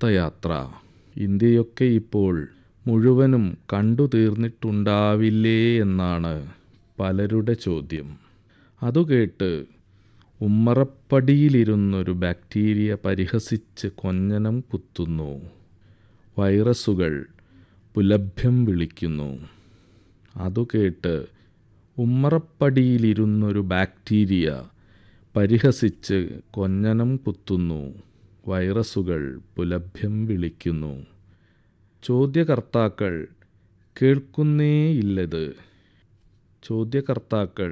ഭാരതയാത്ര ഇന്ത്യയൊക്കെ ഇപ്പോൾ മുഴുവനും കണ്ടു തീർന്നിട്ടുണ്ടാവില്ലേ എന്നാണ് പലരുടെ ചോദ്യം അതുകേട്ട് ഉമ്മറപ്പടിയിലിരുന്നൊരു ബാക്ടീരിയ പരിഹസിച്ച് കൊഞ്ഞനം കുത്തുന്നു വൈറസുകൾ പുലഭ്യം വിളിക്കുന്നു അതുകേട്ട് ഉമ്മറപ്പടിയിലിരുന്നൊരു ബാക്ടീരിയ പരിഹസിച്ച് കൊഞ്ഞനം കുത്തുന്നു വൈറസുകൾ പുലഭ്യം വിളിക്കുന്നു ചോദ്യകർത്താക്കൾ കേൾക്കുന്നേയില്ലത് ചോദ്യകർത്താക്കൾ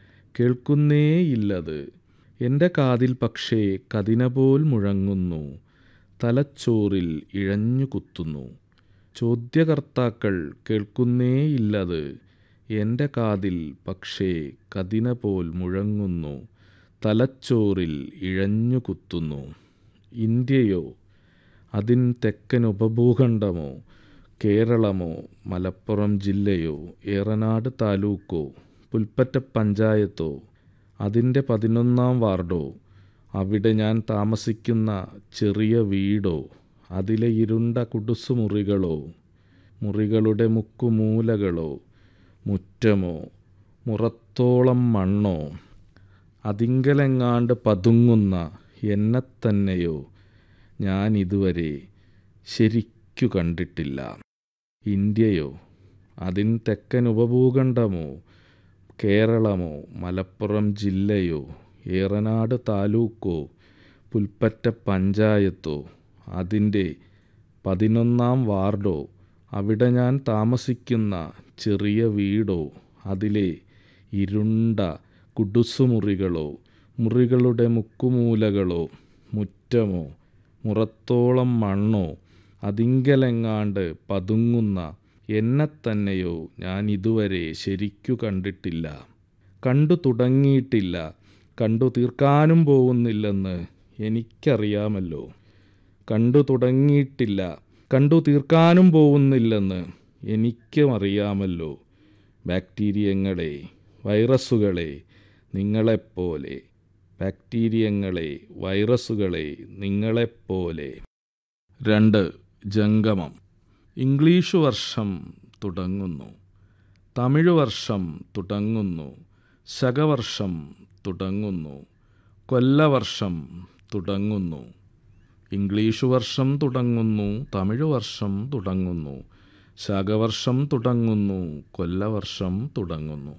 കേൾക്കുന്നേയില്ലത് എൻ്റെ കാതിൽ പക്ഷേ കതിനപോൽ മുഴങ്ങുന്നു തലച്ചോറിൽ ഇഴഞ്ഞു കുത്തുന്നു ചോദ്യകർത്താക്കൾ കേൾക്കുന്നേയില്ലത് എൻ്റെ കാതിൽ പക്ഷേ കതിനപോൽ മുഴങ്ങുന്നു തലച്ചോറിൽ ഇഴഞ്ഞു കുത്തുന്നു ഇന്ത്യയോ അതിൻ തെക്കൻ ഉപഭൂഖണ്ഡമോ കേരളമോ മലപ്പുറം ജില്ലയോ ഏറനാട് താലൂക്കോ പുൽപ്പറ്റ പഞ്ചായത്തോ അതിൻ്റെ പതിനൊന്നാം വാർഡോ അവിടെ ഞാൻ താമസിക്കുന്ന ചെറിയ വീടോ അതിലെ ഇരുണ്ട കുടുസുമുറികളോ മുറികളുടെ മുക്കുമൂലകളോ മുറ്റമോ മുറത്തോളം മണ്ണോ അതിങ്കലെങ്ങാണ്ട് പതുങ്ങുന്ന എന്നെത്തന്നെയോ ഞാൻ ഇതുവരെ ശരിക്കു കണ്ടിട്ടില്ല ഇന്ത്യയോ അതിൻ തെക്കൻ ഉപഭൂഖണ്ഡമോ കേരളമോ മലപ്പുറം ജില്ലയോ ഏറനാട് താലൂക്കോ പുൽപ്പറ്റ പഞ്ചായത്തോ അതിൻ്റെ പതിനൊന്നാം വാർഡോ അവിടെ ഞാൻ താമസിക്കുന്ന ചെറിയ വീടോ അതിലെ ഇരുണ്ട കുടുസുമുറികളോ മുറികളുടെ മുക്കുമൂലകളോ മുറ്റമോ മുറത്തോളം മണ്ണോ അതിങ്കലെങ്ങാണ്ട് പതുങ്ങുന്ന എന്നെത്തന്നെയോ ഞാൻ ഇതുവരെ ശരിക്കു കണ്ടിട്ടില്ല കണ്ടു തുടങ്ങിയിട്ടില്ല കണ്ടു തീർക്കാനും പോകുന്നില്ലെന്ന് എനിക്കറിയാമല്ലോ കണ്ടു തുടങ്ങിയിട്ടില്ല കണ്ടു തീർക്കാനും പോകുന്നില്ലെന്ന് എനിക്കും അറിയാമല്ലോ ബാക്ടീരിയങ്ങളെ വൈറസുകളെ നിങ്ങളെപ്പോലെ ബാക്ടീരിയങ്ങളെ വൈറസുകളെ നിങ്ങളെപ്പോലെ രണ്ട് ജംഗമം ഇംഗ്ലീഷ് വർഷം തുടങ്ങുന്നു തമിഴ് വർഷം തുടങ്ങുന്നു ശകവർഷം തുടങ്ങുന്നു കൊല്ലവർഷം തുടങ്ങുന്നു ഇംഗ്ലീഷ് വർഷം തുടങ്ങുന്നു തമിഴ് വർഷം തുടങ്ങുന്നു ശകവർഷം തുടങ്ങുന്നു കൊല്ലവർഷം തുടങ്ങുന്നു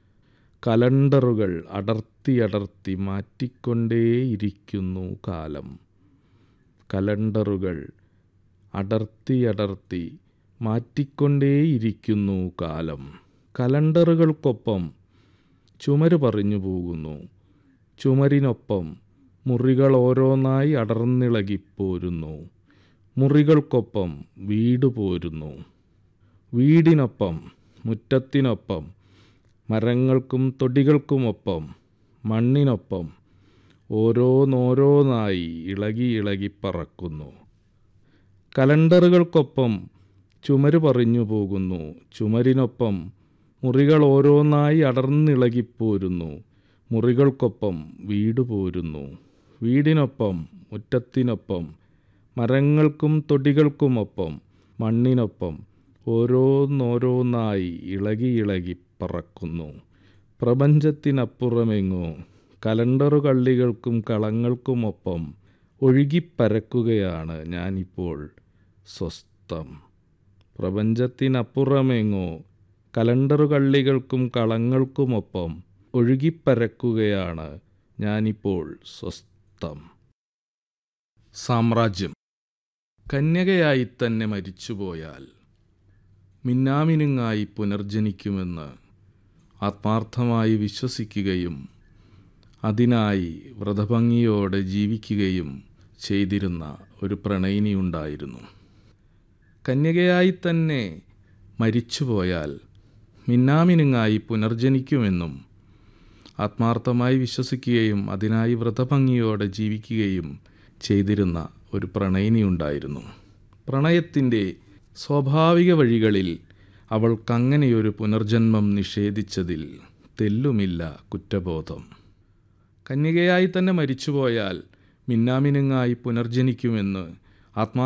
കലണ്ടറുകൾ അടർത്തിയടർത്തി മാറ്റിക്കൊണ്ടേയിരിക്കുന്നു കാലം കലണ്ടറുകൾ അടർത്തിയടർത്തി മാറ്റിക്കൊണ്ടേയിരിക്കുന്നു കാലം കലണ്ടറുകൾക്കൊപ്പം ചുമര് പറഞ്ഞു പോകുന്നു ചുമരിനൊപ്പം മുറികൾ ഓരോന്നായി അടർന്നിളകിപ്പോരുന്നു മുറികൾക്കൊപ്പം വീട് പോരുന്നു വീടിനൊപ്പം മുറ്റത്തിനൊപ്പം മരങ്ങൾക്കും തൊടികൾക്കുമൊപ്പം മണ്ണിനൊപ്പം ഓരോന്നോരോന്നായി ഇളകി ഇളകി പറക്കുന്നു കലണ്ടറുകൾക്കൊപ്പം ചുമര് പറഞ്ഞു പോകുന്നു ചുമരിനൊപ്പം മുറികൾ ഓരോന്നായി അടർന്നിളകിപ്പോരുന്നു മുറികൾക്കൊപ്പം വീട് പോരുന്നു വീടിനൊപ്പം മുറ്റത്തിനൊപ്പം മരങ്ങൾക്കും തൊടികൾക്കുമൊപ്പം മണ്ണിനൊപ്പം ഓരോന്നോരോന്നായി ഇളകി ഇളകി പറക്കുന്നു പ്രപഞ്ചത്തിനപ്പുറമെങ്ങോ കലണ്ടറു കള്ളികൾക്കും കളങ്ങൾക്കുമൊപ്പം ഒഴുകിപ്പരക്കുകയാണ് ഞാനിപ്പോൾ സ്വസ്ഥം പ്രപഞ്ചത്തിനപ്പുറമെങ്ങോ കലണ്ടറു കള്ളികൾക്കും കളങ്ങൾക്കുമൊപ്പം ഒഴുകിപ്പരക്കുകയാണ് ഞാനിപ്പോൾ സ്വസ്ഥം സാമ്രാജ്യം കന്യകയായി തന്നെ മരിച്ചുപോയാൽ മിന്നാമിനുങ്ങായി പുനർജനിക്കുമെന്ന് ആത്മാർത്ഥമായി വിശ്വസിക്കുകയും അതിനായി വ്രതഭംഗിയോടെ ജീവിക്കുകയും ചെയ്തിരുന്ന ഒരു പ്രണയിനിയുണ്ടായിരുന്നു കന്യകയായി തന്നെ മരിച്ചുപോയാൽ മിന്നാമിനുങ്ങായി പുനർജനിക്കുമെന്നും ആത്മാർത്ഥമായി വിശ്വസിക്കുകയും അതിനായി വ്രതഭംഗിയോടെ ജീവിക്കുകയും ചെയ്തിരുന്ന ഒരു പ്രണയിനിയുണ്ടായിരുന്നു പ്രണയത്തിൻ്റെ സ്വാഭാവിക വഴികളിൽ അവൾക്കങ്ങനെയൊരു പുനർജന്മം നിഷേധിച്ചതിൽ തെല്ലുമില്ല കുറ്റബോധം കന്യകയായി തന്നെ മരിച്ചുപോയാൽ മിന്നാമിനുങ്ങായി പുനർജനിക്കുമെന്ന് ആത്മാ